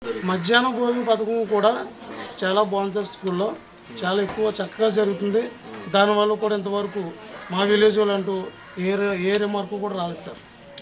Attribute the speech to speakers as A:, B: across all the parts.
A: మధ్యాహ్నం భోజన పథకం కూడా చాలా బాగుంది సార్ స్కూల్లో చాలా ఎక్కువ చక్కగా జరుగుతుంది దానివల్ల కూడా ఇంతవరకు మా విలేజ్ వాళ్ళు అంటూ ఏ రే- ఏ రిమార్క్ కూడా రాలేదు సార్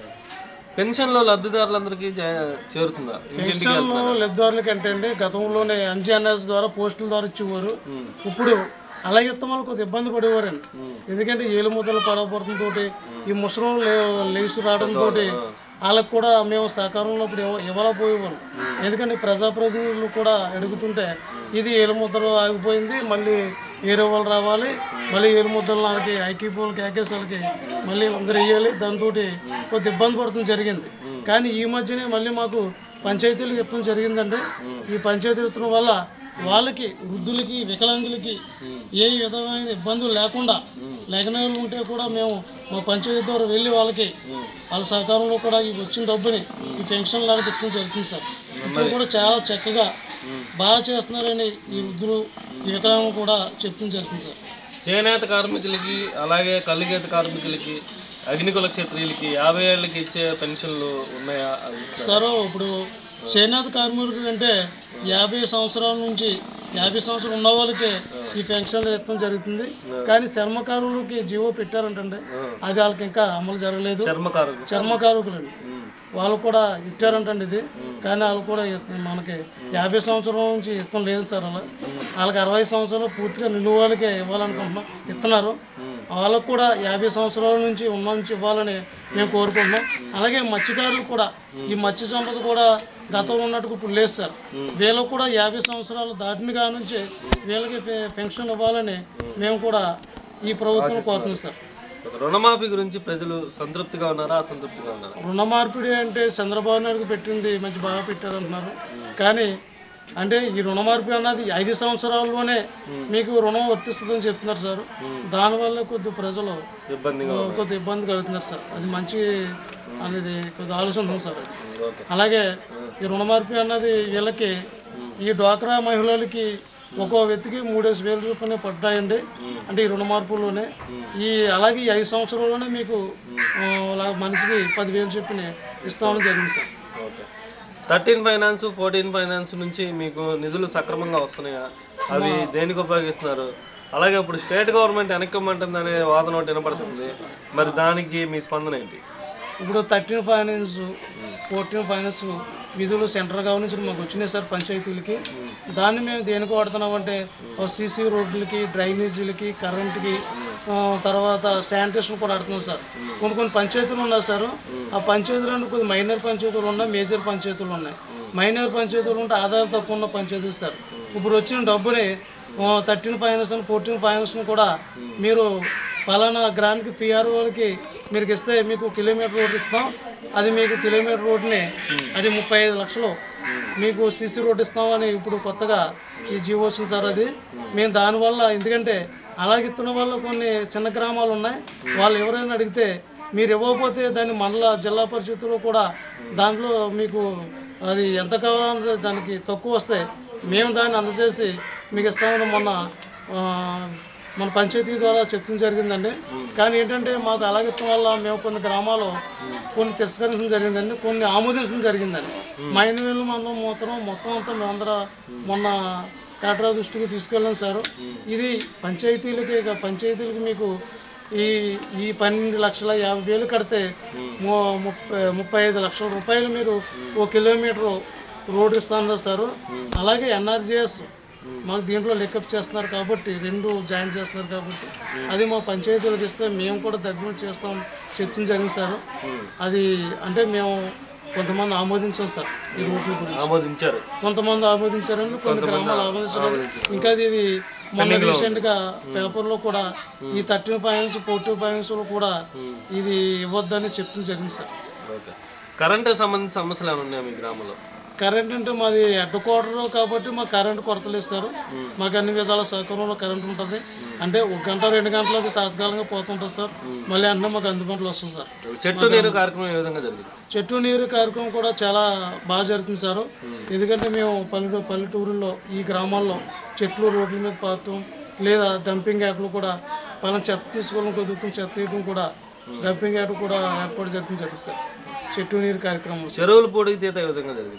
B: పెన్షన్లో లబ్ధిదారులందరికీ జా- చేరుతుందా ఇంటింటికి
A: పెన్షన్లు లబ్ధిదారులకి అంటే అండి గతంలోనే ఎంజీఎన్ఎస్ ద్వారా పోస్టుల ద్వారా ఇచ్చేవారు ఇప్పుడు అలా ఇస్తాం వాళ్ళు కొద్దిగా ఇబ్బంది పడేవారండి ఎందుకంటే ఏలు ముద్దలు పడబడటంతో ఈ ముసలం లేచి రావడంతో వాళ్ళకి కూడా మేము సహకారంలో ఇప్పుడు ఇవ్వ ఇవ్వలేకపోయేవాళ్ళం ఎందుకంటే ప్రజాప్రతినిధులు కూడా అడుగుతుంటే ఇది ఏలు ముద్దలు ఆగిపోయింది మళ్ళీ వేరే వాళ్ళు రావాలి మళ్ళీ ఏలు ముద్దలు వాళ్ళకి ఐక్యపోలకి ఏకేసాలకి మళ్ళీ అందరూ వేయాలి దాంతో కొద్ది ఇబ్బంది పడటం జరిగింది కానీ ఈ మధ్యనే మళ్ళీ మాకు పంచాయతీలు ఇవ్వడం జరిగిందండి ఈ పంచాయతీ ఇవ్వడం వల్ల వాళ్ళకి వృద్ధులకి వికలాంగులకి ఏ విధమైన ఇబ్బందులు లేకుండా లేఖనాలు ఉంటే కూడా మేము మా పంచాయతీ ద్వారా వెళ్ళి వాళ్ళకి వాళ్ళ సహకారంలో కూడా ఈ వచ్చిన డబ్బుని ఈ పెన్షన్ లాగా ఇవ్వడం జరుగుతుంది సార్ ఇప్పుడు కూడా చాలా చక్కగా బాగా చేస్తున్నారని ఈ వృద్ధులు ఈ వికలాంగులు కూడా చెప్తుంది జరుగుతుంది సార్
B: చేనేత కార్మికులకి అలాగే కల్లుగీత కార్మికులకి అగ్నికుల క్షత్రియులకి యాభై ఏళ్ళకి ఇచ్చే పెన్షన్లు ఉన్నాయా అవి
A: సార్ ఇప్పుడు చేనేత కార్మికులు అంటే యాభై సంవత్సరాల నుంచి యాభై సంవత్సరాలు ఉన్న వాళ్ళకి ఈ పెన్షన్లు ఇవ్వడం జరుగుతుంది కానీ చర్మకారులకి జీవో పెట్టారంటండి అది వాళ్ళకి ఇంకా అమలు జరగలేదు
B: చర్మకారులు
A: చర్మకారుకులండి వాళ్ళు కూడా ఇచ్చారంటండి ఇది కానీ వాళ్ళు కూడా ఇత్- మనకి యాభై సంవత్సరాల నుంచి ఇత్తం లేదు సార్ అలా వాళ్ళకి అరవై సంవత్సరాలు పూర్తిగా నిలువ వాళ్ళకే ఇవ్వాలనుకుంటున్నాం ఇస్తున్నారు వాళ్ళకు కూడా యాభై సంవత్సరాల నుంచి ఉన్న నుంచి ఇవ్వాలని మేము కోరుకుంటున్నాం అలాగే మత్స్యకారులు కూడా ఈ మత్స్య సంపద కూడా గతంలో ఉన్నట్టుగా ఇప్పుడు లేదు సార్ వీళ్ళకు కూడా యాభై సంవత్సరాలు దాటిన కాడ నుంచి వీళ్ళకి పె- పెన్షన్ ఇవ్వాలని మేము కూడా ఈ ప్రభుత్వం కోరుతున్నాం సార్
B: రుణమాఫీ గురించి ప్రజలు సంతృప్తిగా ఉన్నారా అసంతృప్తిగా ఉన్నారా
A: రుణ మార్పిడి అంటే చంద్రబాబు నాయుడుకి పెట్టింది మంచి బాగా పెట్టారంటున్నారు కానీ అంటే ఈ రుణ మార్పిడి అన్నది ఐదు సంవత్సరాల్లోనే మీకు రుణం వర్తిస్తుందని చెప్తున్నారు సార్ దానివల్ల కొద్ది ప్రజలు
B: ఇబ్బందిగా
A: కొద్ది ఇబ్బంది కలుగుతున్నారు సార్ అది మంచి అనేది కొద్ది ఆలోచన ఉంది సార్ అది.
B: ఓకే
A: అలాగే ఈ రుణ మార్పిడి అన్నది వీళ్ళకి ఈ డ్వాక్రా మహిళలకి ఒక్కో వ్యక్తికి మూడేసి వేల రూపాయలు పడ్డాయండి అంటే ఈ రుణ మార్పులోనే ఈ అలాగే ఈ ఐదు సంవత్సరాల్లోనే మీకు ఆ, అలా మనిషికి పదివేలు చెప్పిన ఇస్తామని జరిగింది sir
B: okay thirteen finance fourteen finance నుంచి మీకు నిధులు సక్రమంగా వస్తున్నాయా అవి దేనికి ఉపయోగిస్తున్నారు అలాగే ఇప్పుడు స్టేట్ గవర్నమెంట్ వెనక్కిమ్మంటుంది అనే వాదన ఒకటి వినపడుతుంది మరి దానికి మీ స్పందన ఏంటి
A: ఇప్పుడు థర్టీన్ ఫైనాన్స్ ఫోర్టీన్ ఫైనాన్స్ విధులు సెంట్రల్ గవర్నమెంట్ నుంచి మాకు వచ్చినాయి సార్ పంచాయతీలకి దాన్ని మేము దేనికి వాడుతున్నామంటే సీసీ రోడ్లకి డ్రైనేజీలకి కరెంట్కి ఆ, తర్వాత శానిటేషన్ కూడా ఆడుతున్నాం సార్ కొన్ని కొన్ని పంచాయతీలు ఉన్నాయి సార్ ఆ పంచాయతీలు కొద్ది మైనర్ పంచాయతీలు ఉన్నాయి మేజర్ పంచాయతీలు ఉన్నాయి మైనర్ పంచాయతీలు ఉంటే ఆదాయం తక్కువ ఉన్న పంచాయతీలు సార్ ఇప్పుడు వచ్చిన డబ్బుని థర్టీన్ ఫైనాన్స్ అని ఫోర్టీన్ ఫైనాన్స్ని కూడా మీరు పలానా గ్రామానికి పిఆర్ వాళ్ళకి మీరు ఇస్తే మీకు కిలోమీటర్ రోడ్ ఇస్తాం అది మీకు కిలోమీటర్ రోడ్ని అది ముప్పై ఐదు లక్షలు మీకు సీసీ రోడ్ ఇస్తామని ఇప్పుడు కొత్తగా ఈ జీవో వచ్చింది సార్ అది మేము దానివల్ల ఎందుకంటే అలాగే ఇస్తున్న వల్ల కొన్ని చిన్న గ్రామాలు ఉన్నాయి వాళ్ళు ఎవరైనా అడిగితే మీరు ఇవ్వకపోతే దాన్ని మండల జిల్లా పరిషత్తులో కూడా దాంట్లో మీకు అది ఎంత కావాలన్నది దానికి తక్కువ వస్తే మేము దాన్ని అందజేసి మీకు ఇస్తామని మొన్న ఆ, మన పంచాయతీ ద్వారా చెప్పడం జరిగిందండి కానీ ఏంటంటే మాకు అలాగే ఇష్టం వల్ల మేము కొన్ని గ్రామాలు కొన్ని తిరస్కరించడం జరిగిందండి కొన్ని ఆమోదించడం జరిగిందండి మైనవేలు మనం మొత్తం మొత్తం అంతా మేమందరం మొన్న కలెక్టర్ దృష్టికి తీసుకెళ్ళాం సార్ ఇది పంచాయతీలకి ఇక పంచాయతీలకి మీకు ఈ ఈ పన్నెండు లక్షల యాభై వేలు కడితే ము- ముప్పై ముప్పై ఐదు లక్షల రూపాయలు మీరు ఓ కిలోమీటరు రోడ్ ఇస్తాను సార్ అలాగే ఎన్ఆర్జిఎస్ మాకు దీంట్లో లెక్కప్ చేస్తున్నారు కాబట్టి రెండు జాయిన్ చేస్తున్నారు కాబట్టి అది మా పంచాయతీలకు ఇస్తే మేము కూడా దగ్గర చేస్తాం చెప్తుంది జరిగింది సార్ అది అంటే మేము కొంతమంది ఆమోదించాం సార్ ఈ రోడ్ల గురించి
B: ఆమోదించారు
A: కొంతమంది ఆమోదించారని కొన్ని గ్రామాలు ఆమోదించలేదు ఇంకా ఇది మొన్న రీసెంట్ గా పేపర్ లో కూడా ఈ థర్టీన్ ఫైనాన్స్ ఫోర్టీన్ ఫైనాన్స్ లో కూడా ఇది ఇవ్వద్దని చెప్తుంది జరిగింది సార్
B: ఓకే కరెంటు సంబంధించిన సమస్యలు ఏమైనా ఉన్నాయా మీ గ్రామంలో
A: కరెంట్ అంటే మాది హెడ్ క్వార్టర్ కాబట్టి మాకు కరెంట్ కొరతలు ఇస్తారు మాకు అన్ని విధాల సౌకర్యంలో కరెంట్ ఉంటుంది అంటే ఒక గంట రెండు గంటలకి తాత్కాలికంగా పోతుంటుంది సార్ మళ్ళీ అన్నీ మాకు అందుబాటులో వస్తుంది సార్
B: చెట్టు నీరు కార్యక్రమం ఏ విధంగా జరిగింది
A: చెట్టు నీరు కార్యక్రమం కూడా చాలా బాగా జరుగుతుంది సార్ ఎందుకంటే మేము పల్లెటూ పల్లెటూరులో ఈ గ్రామాల్లో చెట్లు రోడ్ల మీద పారటం లేదా డంపింగ్ యార్డ్లు కూడా పలానా చెత్త తీసుకోవడం కొద్దుకుని చెత్త తీయడం కూడా డంపింగ్ యార్డ్ కూడా ఏర్పాటు జరుగుతుంది జరుగుతుంది సార్ చెట్టు నీరు కార్యక్రమం
B: చెరువులు పొడికి తీత ఏ విధంగా జరిగింది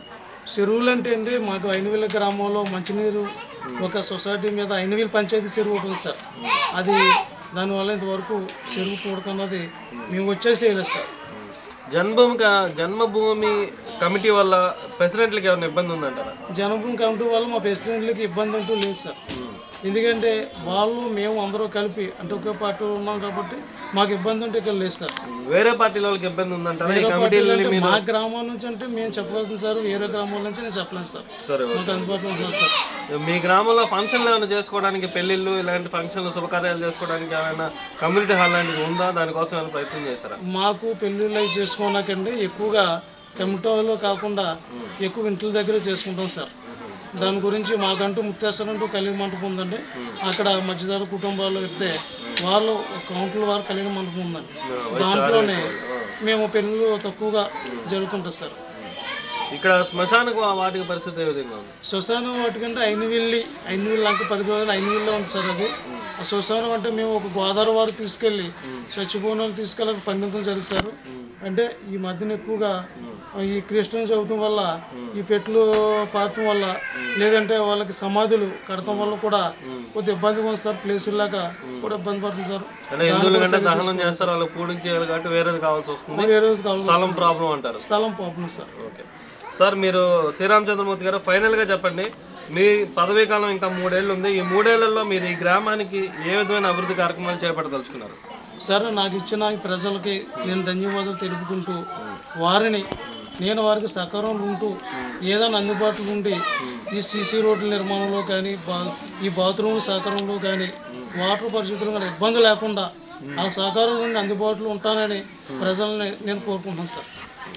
A: చెరువులు అంటే అండి మాకు ఐనవేల గ్రామంలో మంచినీరు ఒక సొసైటీ మీద ఐనవేల పంచాయతీ చెరువు ఒకటి ఉంది సార్ అది దానివల్ల ఇంతవరకు చెరువు కూడకన్నది మేము వచ్చేసి చేయలేదు సార్
B: జన్మభూమి క- జన్మభూమి కమిటీ వల్ల ప్రెసిడెంట్లకి ఏమైనా ఇబ్బంది ఉందంటారా
A: జనభూమి కమిటీ వల్ల మా ప్రెసిడెంట్లకి ఇబ్బంది అంటూ లేదు సార్ ఎందుకంటే వాళ్ళు మేము అందరూ కలిపి అంటే ఒకే పార్టీలో ఉన్నాం కాబట్టి మాకు ఇబ్బంది అంటే ఇక్కడ లేదు సార్
B: వేరే పార్టీల వాళ్ళకి ఇబ్బంది ఉందంటారా ఈ
A: పార్టీలు
B: కమిటీలని
A: అంటే
B: మీరు
A: మా గ్రామం నుంచి అంటే మేము చెప్పగలుగుతాం సార్ వేరే గ్రామాల నుంచి నేను చెప్పలేను సార్
B: సరే
A: మాకు అందుబాటులో ఉంటుంది సార్
B: మీ గ్రామంలో ఫంక్షన్లు ఏమైనా చేసుకోవడానికి పెళ్ళిళ్ళు ఇలాంటి ఫంక్షన్లు శుభకార్యాలు చేసుకోవడానికి ఏమైనా కమ్యూనిటీ హాల్ లాంటిది ఉందా దానికోసం ఏమైనా ప్రయత్నం చేశారా
A: మాకు పెళ్ళిళ్ళు అవి చేసుకోనాకండి ఎక్కువగా కమిటీలో కాకుండా ఎక్కువ ఇంట్ల దగ్గర చేసుకుంటాం సార్ దాని గురించి మాకంటూ ముత్తేశ్వరంటూ కలిగి మంటపం ఉందండి అక్కడ మధ్యధర కుటుంబాలు వెళ్తే వాళ్ళు కౌంట్ల వారు కలిగిన మంటపం ఉందండి దాంట్లోనే మేము పెళ్ళిళ్ళు తక్కువగా జరుగుతుంటుంది సార్
B: ఇక్కడ శ్మశానకు వాటికి పరిస్థితి ఏ విధంగా ఉంది
A: శ్మశానం వాటికంటే ఐనవిల్లి ఐనవిల్లి అంటే పది రోజులు ఐనవిల్లో ఉంది సార్ అది ఆ శ్మశానం అంటే మేము ఒక గోదావరి వారు తీసుకెళ్ళి చచ్చిపోయిన తీసుకెళ్ళి పండించడం జరుగుతారు అంటే ఈ మధ్యన ఎక్కువగా ఈ క్రిస్టియన్ చదువుతాం వల్ల ఈ పెట్లు పారటం వల్ల లేదంటే వాళ్ళకి సమాధులు కడటం వల్ల కూడా కొద్ది ఇబ్బందిగా ఉంది సార్ ప్లేసులు లాగా కూడా ఇబ్బంది పడుతుంది సార్
B: అంటే హిందువుల కంటే దహనం చేస్తారు వాళ్ళకి పూడికి చేయాలి కాబట్టి వేరేది కావాల్సి వస్తుంది
A: వేరే రోజు కావాలి
B: స్థలం ప్రాబ్లం అంటారు
A: స్థలం పోతుంది సార్
B: ఓకే సార్ మీరు శ్రీరామచంద్రమూర్తి గారు ఫైనల్గా చెప్పండి మీ పదవీ కాలం ఇంకా మూడేళ్ళు ఉంది ఈ మూడేళ్లలో మీరు ఈ గ్రామానికి ఏ విధమైన అభివృద్ధి కార్యక్రమాలు చేపట్టదలుచుకున్నారు
A: సరే నాకు ఇచ్చిన ఈ ప్రజలకి నేను ధన్యవాదాలు తెలుపుకుంటూ వారిని నేను వారికి సహకారం ఉంటూ ఏదైనా అందుబాటులో ఉండి ఈ సీసీ రోడ్ల నిర్మాణంలో కానీ బా ఈ బాత్రూమ్ సహకారంలో కానీ వాటర్ పరిస్థితులు కానీ ఇబ్బంది లేకుండా ఆ సహకారం నుండి అందుబాటులో ఉంటానని ప్రజల్ని నేను కోరుకుంటున్నాను సార్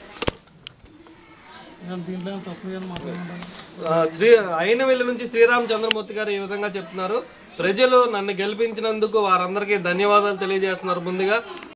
A: నేను దీంట్లో ఏం తప్పు చేయను మాట్లాడాలి
B: ఆ, శ్రీ అయినవెల్లి నుంచి శ్రీరామచంద్రమూర్తి గారు ఈ విధంగా చెప్తున్నారు ప్రజలు నన్ను గెలిపించినందుకు వారందరికీ ధన్యవాదాలు తెలియజేస్తున్నారు ముందుగా